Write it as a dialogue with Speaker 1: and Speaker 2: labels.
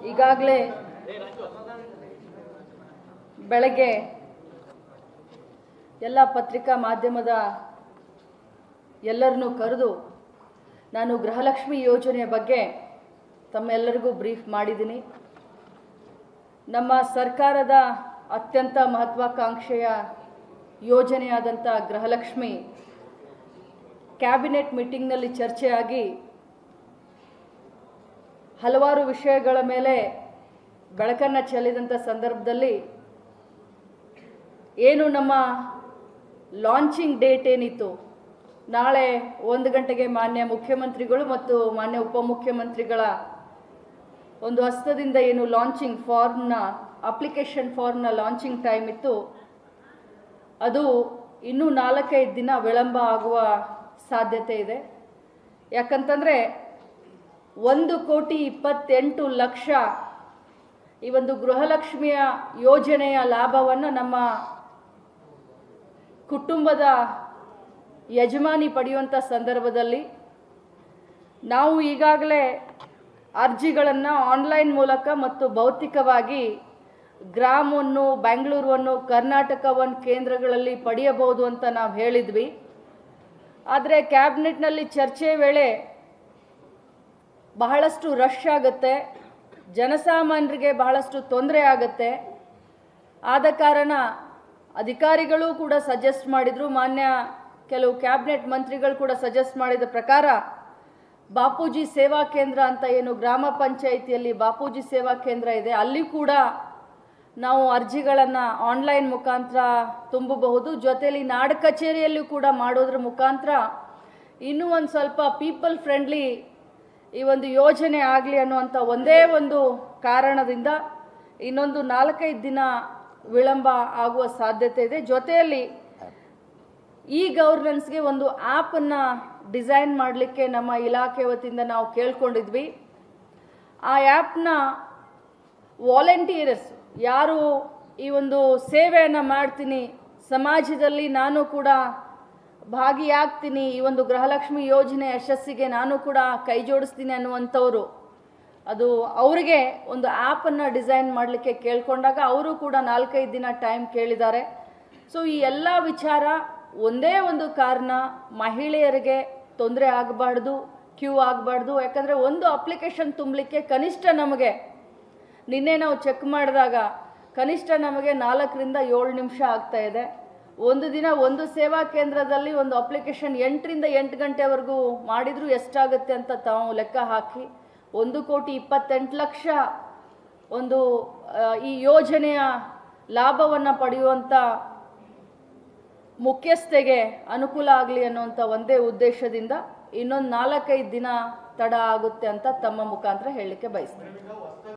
Speaker 1: ಈಗಾಗಲೇ ಬೆಳಗ್ಗೆ ಎಲ್ಲ ಪತ್ರಿಕಾ ಮಾಧ್ಯಮದ ಎಲ್ಲರನ್ನೂ ಕರೆದು ನಾನು ಗೃಹಲಕ್ಷ್ಮಿ ಯೋಜನೆಯ ಬಗ್ಗೆ ತಮ್ಮೆಲ್ಲರಿಗೂ ಬ್ರೀಫ್ ಮಾಡಿದ್ದೀನಿ ನಮ್ಮ ಸರ್ಕಾರದ ಅತ್ಯಂತ ಮಹತ್ವಾಕಾಂಕ್ಷೆಯ ಯೋಜನೆಯಾದಂಥ ಗೃಹಲಕ್ಷ್ಮಿ ಕ್ಯಾಬಿನೆಟ್ ಮೀಟಿಂಗ್ನಲ್ಲಿ ಚರ್ಚೆಯಾಗಿ ಹಲವಾರು ವಿಷಯಗಳ ಮೇಲೆ ಬೆಳಕನ್ನು ಚೆಲ್ಲಿದಂಥ ಸಂದರ್ಭದಲ್ಲಿ ಏನು ನಮ್ಮ ಲಾಂಚಿಂಗ್ ಡೇಟ್ ಏನಿತ್ತು ನಾಳೆ ಒಂದು ಗಂಟೆಗೆ ಮಾನ್ಯ ಮುಖ್ಯಮಂತ್ರಿಗಳು ಮತ್ತು ಮಾನ್ಯ ಉಪಮುಖ್ಯಮಂತ್ರಿಗಳ ಒಂದು ಹಸ್ತದಿಂದ ಏನು ಲಾಂಚಿಂಗ್ ಫಾರ್ಮ್ನ ಅಪ್ಲಿಕೇಶನ್ ಫಾರ್ಮ್ನ ಲಾಂಚಿಂಗ್ ಟೈಮ್ ಇತ್ತು ಅದು ಇನ್ನೂ ನಾಲ್ಕೈದು ದಿನ ವಿಳಂಬ ಆಗುವ ಸಾಧ್ಯತೆ ಇದೆ ಯಾಕಂತಂದರೆ ಒಂದು ಕೋಟಿ ಇಪ್ಪತ್ತೆಂಟು ಲಕ್ಷ ಈ ಒಂದು ಗೃಹಲಕ್ಷ್ಮಿಯ ಯೋಜನೆಯ ಲಾಭವನ್ನು ನಮ್ಮ ಕುಟುಂಬದ ಯಜಮಾನಿ ಪಡೆಯುವಂಥ ಸಂದರ್ಭದಲ್ಲಿ ನಾವು ಈಗಾಗಲೇ ಅರ್ಜಿಗಳನ್ನು ಆನ್ಲೈನ್ ಮೂಲಕ ಮತ್ತು ಭೌತಿಕವಾಗಿ ಗ್ರಾಮವನ್ನು ಬೆಂಗಳೂರನ್ನು ಕರ್ನಾಟಕ ಒನ್ ಕೇಂದ್ರಗಳಲ್ಲಿ ಪಡೆಯಬಹುದು ಅಂತ ನಾವು ಹೇಳಿದ್ವಿ ಆದರೆ ಕ್ಯಾಬಿನೆಟ್ನಲ್ಲಿ ಚರ್ಚೆ ವೇಳೆ ಬಹಳಷ್ಟು ರಶ್ ಆಗುತ್ತೆ ಜನಸಾಮಾನ್ಯರಿಗೆ ಬಹಳಷ್ಟು ತೊಂದರೆ ಆಗುತ್ತೆ ಆದ ಕಾರಣ ಅಧಿಕಾರಿಗಳು ಕೂಡ ಸಜೆಸ್ಟ್ ಮಾಡಿದರು ಮಾನ್ಯ ಕೆಲವು ಕ್ಯಾಬಿನೆಟ್ ಮಂತ್ರಿಗಳು ಕೂಡ ಸಜೆಸ್ಟ್ ಮಾಡಿದ ಪ್ರಕಾರ ಬಾಪೂಜಿ ಸೇವಾ ಕೇಂದ್ರ ಅಂತ ಏನು ಗ್ರಾಮ ಪಂಚಾಯಿತಿಯಲ್ಲಿ ಬಾಪೂಜಿ ಸೇವಾ ಕೇಂದ್ರ ಇದೆ ಅಲ್ಲಿ ಕೂಡ ನಾವು ಅರ್ಜಿಗಳನ್ನು ಆನ್ಲೈನ್ ಮುಖಾಂತರ ತುಂಬಬಹುದು ಜೊತೆಯಲ್ಲಿ ನಾಡ ಕಚೇರಿಯಲ್ಲೂ ಕೂಡ ಮಾಡೋದ್ರ ಮುಖಾಂತರ ಇನ್ನೂ ಒಂದು ಸ್ವಲ್ಪ ಪೀಪಲ್ ಫ್ರೆಂಡ್ಲಿ ಈ ಒಂದು ಯೋಜನೆ ಆಗಲಿ ಅನ್ನುವಂಥ ಒಂದೇ ಒಂದು ಕಾರಣದಿಂದ ಇನ್ನೊಂದು ನಾಲ್ಕೈದು ದಿನ ವಿಳಂಬ ಆಗುವ ಸಾಧ್ಯತೆ ಇದೆ ಜೊತೆಯಲ್ಲಿ ಈ ಗವರ್ನೆನ್ಸ್ಗೆ ಒಂದು ಆ್ಯಪನ್ನು ಡಿಸೈನ್ ಮಾಡಲಿಕ್ಕೆ ನಮ್ಮ ಇಲಾಖೆ ವತಿಯಿಂದ ನಾವು ಕೇಳ್ಕೊಂಡಿದ್ವಿ ಆ ಆ್ಯಪ್ನ ವಾಲಂಟಿಯರ್ಸ್ ಯಾರು ಈ ಒಂದು ಸೇವೆಯನ್ನು ಮಾಡ್ತೀನಿ ಸಮಾಜದಲ್ಲಿ ನಾನು ಕೂಡ ಭಾಗಿಯಾಗ್ತೀನಿ ಈ ಒಂದು ಗೃಹಲಕ್ಷ್ಮಿ ಯೋಜನೆ ಯಶಸ್ಸಿಗೆ ನಾನು ಕೂಡ ಕೈ ಜೋಡಿಸ್ತೀನಿ ಅನ್ನುವಂಥವ್ರು ಅದು ಅವರಿಗೆ ಒಂದು ಆ್ಯಪನ್ನು ಡಿಸೈನ್ ಮಾಡಲಿಕ್ಕೆ ಕೇಳ್ಕೊಂಡಾಗ ಅವರು ಕೂಡ ನಾಲ್ಕೈದು ದಿನ ಟೈಮ್ ಕೇಳಿದ್ದಾರೆ ಸೊ ಈ ಎಲ್ಲ ವಿಚಾರ ಒಂದೇ ಒಂದು ಕಾರಣ ಮಹಿಳೆಯರಿಗೆ ತೊಂದರೆ ಆಗಬಾರ್ದು ಕ್ಯೂ ಆಗಬಾರ್ದು ಯಾಕಂದರೆ ಒಂದು ಅಪ್ಲಿಕೇಶನ್ ತುಂಬಲಿಕ್ಕೆ ಕನಿಷ್ಠ ನಮಗೆ ನಿನ್ನೆ ನಾವು ಚೆಕ್ ಮಾಡಿದಾಗ ಕನಿಷ್ಠ ನಮಗೆ ನಾಲ್ಕರಿಂದ ಏಳು ನಿಮಿಷ ಆಗ್ತಾ ಇದೆ ಒಂದು ದಿನ ಒಂದು ಸೇವಾ ಕೇಂದ್ರದಲ್ಲಿ ಒಂದು ಅಪ್ಲಿಕೇಶನ್ ಎಂಟರಿಂದ ಎಂಟು ಗಂಟೆವರೆಗೂ ಮಾಡಿದರೂ ಎಷ್ಟಾಗುತ್ತೆ ಅಂತ ತಾವು ಲೆಕ್ಕ ಹಾಕಿ ಒಂದು ಕೋಟಿ ಇಪ್ಪತ್ತೆಂಟು ಲಕ್ಷ ಒಂದು ಆ, ಈ ಯೋಜನೆಯ ಲಾಭವನ್ನು ಪಡೆಯುವಂಥ ಮುಖ್ಯಸ್ಥೆಗೆ ಅನುಕೂಲ ಆಗಲಿ ಅನ್ನುವಂಥ ಒಂದೇ ಉದ್ದೇಶದಿಂದ ಇನ್ನೊಂದು ನಾಲ್ಕೈದು ದಿನ ತಡ ಆಗುತ್ತೆ ಅಂತ ತಮ್ಮ ಮುಖಾಂತರ ಹೇಳಲಿಕ್ಕೆ ಬಯಸ್ತೇನೆ
Speaker 2: ಈಗ ಹೊಸ